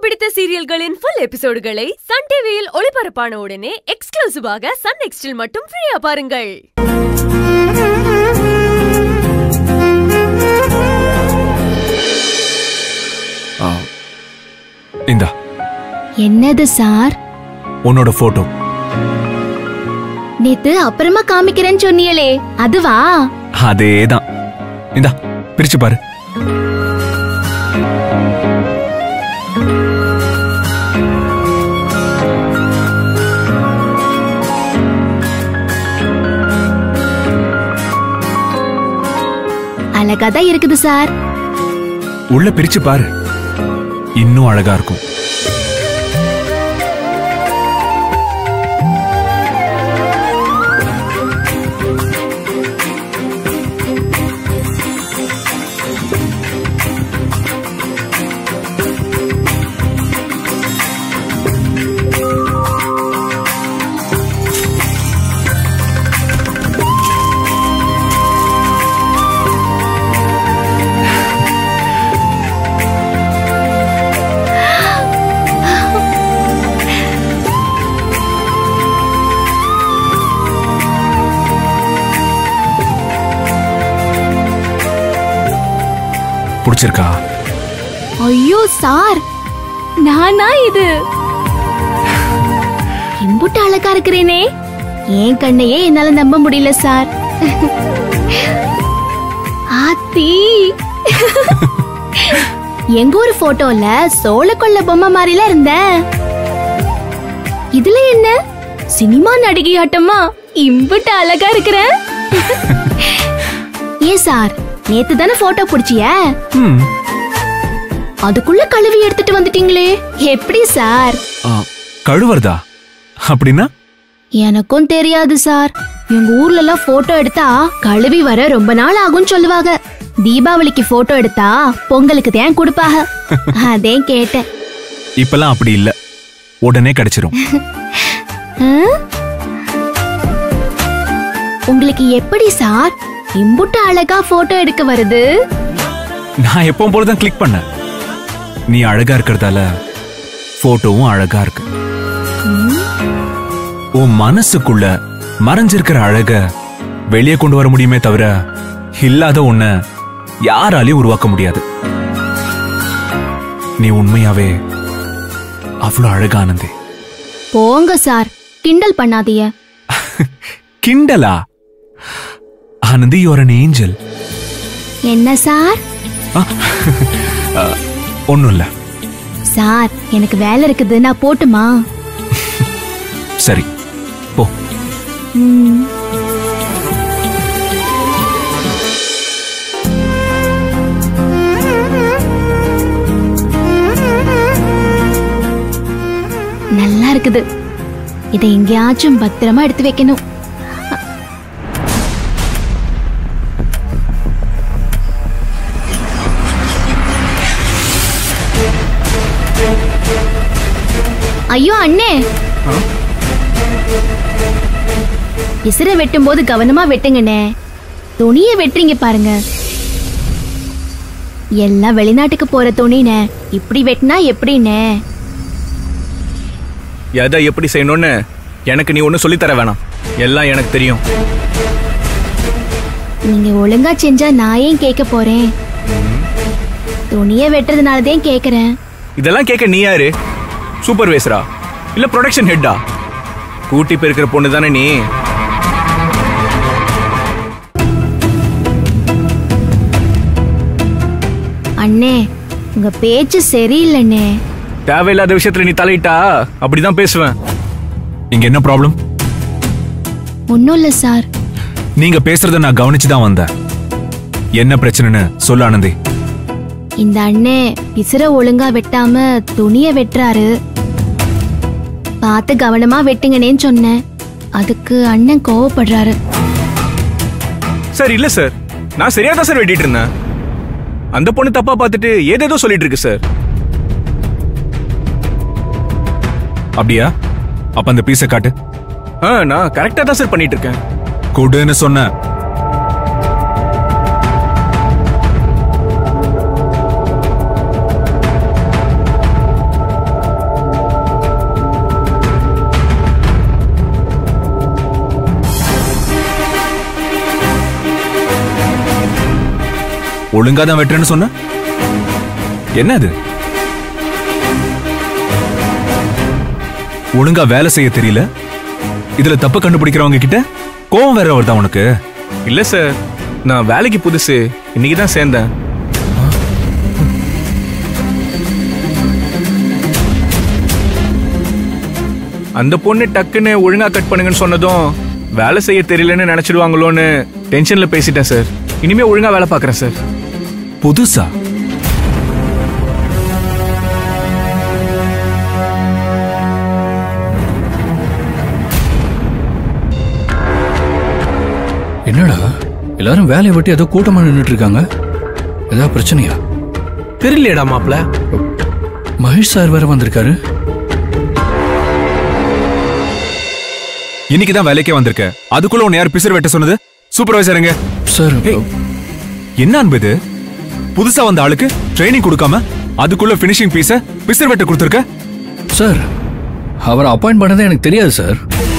பிடித்த சீரியல்களின் full எபிசோடுகளை Sun டிவியில் ஒளிபரப்பான உடனே எக்ஸ்க்ளூசிவாக சன் நெக்ஸ்டில் மட்டும் ஃப்ரீயா பாருங்கள் ஆ, இந்தா என்னது சார் உன்னோட போட்டோ நேத்து அப்புறமா காமிக்கிறேன்னு சொன்னியலே அதுவா அதேதான் இந்தா பிரிச்சு பாரு அழகா தான் இருக்குது சார் உள்ள பிரிச்சு பாரு இன்னும் அழகா இருக்கும் பிடிச்சிருக்கா ஐயோ சார் நானா இது இம்புட்டு அழகா இருக்கிறேனே என் கண்ணையே என்னால நம்ப முடியல சார் ஆத்தி எங்க ஒரு போட்டோல சோளக்கொள்ள பொம்மை மாதிரில இருந்தேன் இதுல என்ன சினிமா நடிகை ஆட்டமா இம்புட்டு அழகா இருக்கிறேன் ஏன் சார் நேத்து தானே போட்டோ பிடிச்சிய ம் அதுக்குள்ள கழுவி எடுத்துட்டு வந்துட்டீங்களே எப்படி சார் ஆ, கழுவறதா அப்படின்னா எனக்கும் தெரியாது சார் எங்க ஊர்ல எல்லாம் போட்டோ எடுத்தா கழுவி வர ரொம்ப நாள் ஆகும்னு சொல்லுவாங்க தீபாவளிக்கு போட்டோ எடுத்தா பொங்கலுக்கு தான் கொடுப்பாங்க அதே கேட்டேன் இப்பெல்லாம் அப்படி இல்ல உடனே கிடைச்சிரும் ஆ? உங்களுக்கு எப்படி சார் இம்புட்டு அழகா போட்டோ எடுக்க வருது நான் எப்பவும் போலதான் கிளிக் பண்ணேன் நீ அழகா இருக்கிறதால போட்டோவும் அழகா இருக்கு உன் மனசுக்குள்ள மறைஞ்சிருக்கிற அழக வெளியே கொண்டு வர முடியுமே தவிர இல்லாத உன்னை யாராலையும் உருவாக்க முடியாது நீ உண்மையாவே அவ்வளவு அழகானந்தே போங்க சார் கிண்டல் பண்ணாதீங்க கிண்டலா ஆனந்தி யுவர் an ஏஞ்சல் என்ன சார் ஒன்னும் இல்ல சார் எனக்கு வேலை இருக்குது நான் போட்டுமா சரி போ ம். நல்லா இருக்குது இதை எங்கேயாச்சும் பத்திரமா எடுத்து வைக்கணும் ஐயோ அண்ணே விசிற வெட்டும் போது கவனமா வெட்டுங்கண்ணே துணிய வெட்டுறீங்க பாருங்க எல்லாம் வெளிநாட்டுக்கு போற துணினே இப்படி வெட்டினா எப்படிண்ணே எதை எப்படி செய்யணும்னு எனக்கு நீ ஒன்றும் சொல்லித் தர வேணாம் எல்லாம் எனக்கு தெரியும் நீங்க ஒழுங்கா செஞ்சா நான் ஏன் கேட்க போறேன் துணிய வெட்டுறதுனாலதான் கேக்குறேன் இதெல்லாம் கேட்க நீ யாரு சூப்பர்வைசரா இல்ல ப்ரொடக்ஷன் ஹெட்டா கூட்டி பெருக்கிற பொண்ணு தானே நீ அண்ணே உங்க பேச்சு சரியில்லைண்ணே தேவையில்லாத விஷயத்துல நீ தலையிட்டா அப்படிதான் பேசுவேன் இங்க என்ன ப்ராப்ளம் ஒன்னும் இல்ல சார் நீங்க பேசுறத நான் கவனிச்சு தான் வந்தேன் என்ன பிரச்சனைன்னு சொல்ல ஆனந்தி இந்த அண்ணே விசிற ஒழுங்கா வெட்டாம துணிய வெட்டுறாரு பார்த்து கவனமா வெட்டுங்கனேன்னு சொன்னேன் அதுக்கு அண்ணன் கோவப்படுறாரு சார் இல்ல சார் நான் சரியா தான் சார் வெட்டிட்டு இருந்தேன் அந்த பொண்ணு தப்பா பார்த்துட்டு ஏதேதோ சொல்லிட்டு இருக்கு சார் அப்படியா அப்ப அந்த பீஸை காட்டு ஆ நான் கரெக்டா தான் சார் பண்ணிட்டு இருக்கேன் கொடுன்னு சொன்ன ஒழுங்கா தான் வெட்டுறேன்னு சொன்ன என்ன அது ஒழுங்கா வேலை செய்ய தெரியல இதுல தப்பு கண்டுபிடிக்கிறவங்க கிட்ட கோவம் வேற வருதா உனக்கு இல்ல சார் நான் வேலைக்கு புதுசு இன்னைக்கு தான் சேர்ந்தேன் அந்த பொண்ணு டக்குன்னு ஒழுங்கா கட் பண்ணுங்கன்னு சொன்னதும் வேலை செய்ய தெரியலன்னு நினைச்சிடுவாங்களோன்னு டென்ஷன்ல பேசிட்டேன் சார் இனிமே ஒழுங்கா வேலை பார்க்கறேன் சார் புதுசா என்னடா எல்லாரும் வேலையை விட்டு ஏதோ கூட்டமா நின்றுட்டு இருக்காங்க ஏதாவது பிரச்சனையா தெரியலையடா மாப்ள மகேஷ் சார் வேற வந்திருக்காரு இன்னைக்கு தான் வேலைக்கே வந்திருக்க அதுக்குள்ள உன்னை யார் பிசர் வெட்ட சொன்னது சூப்பர்வைசருங்க சார் என்ன அன்பு இது புதுசா வந்த ஆளுக்கு ட்ரைனிங் கொடுக்காம அதுக்குள்ள ஃபினிஷிங் பீஸ பிசர் வெட்ட கொடுத்துருக்க சார் அவரை அப்பாயிண்ட் பண்ணதே எனக்கு தெரியாது சார்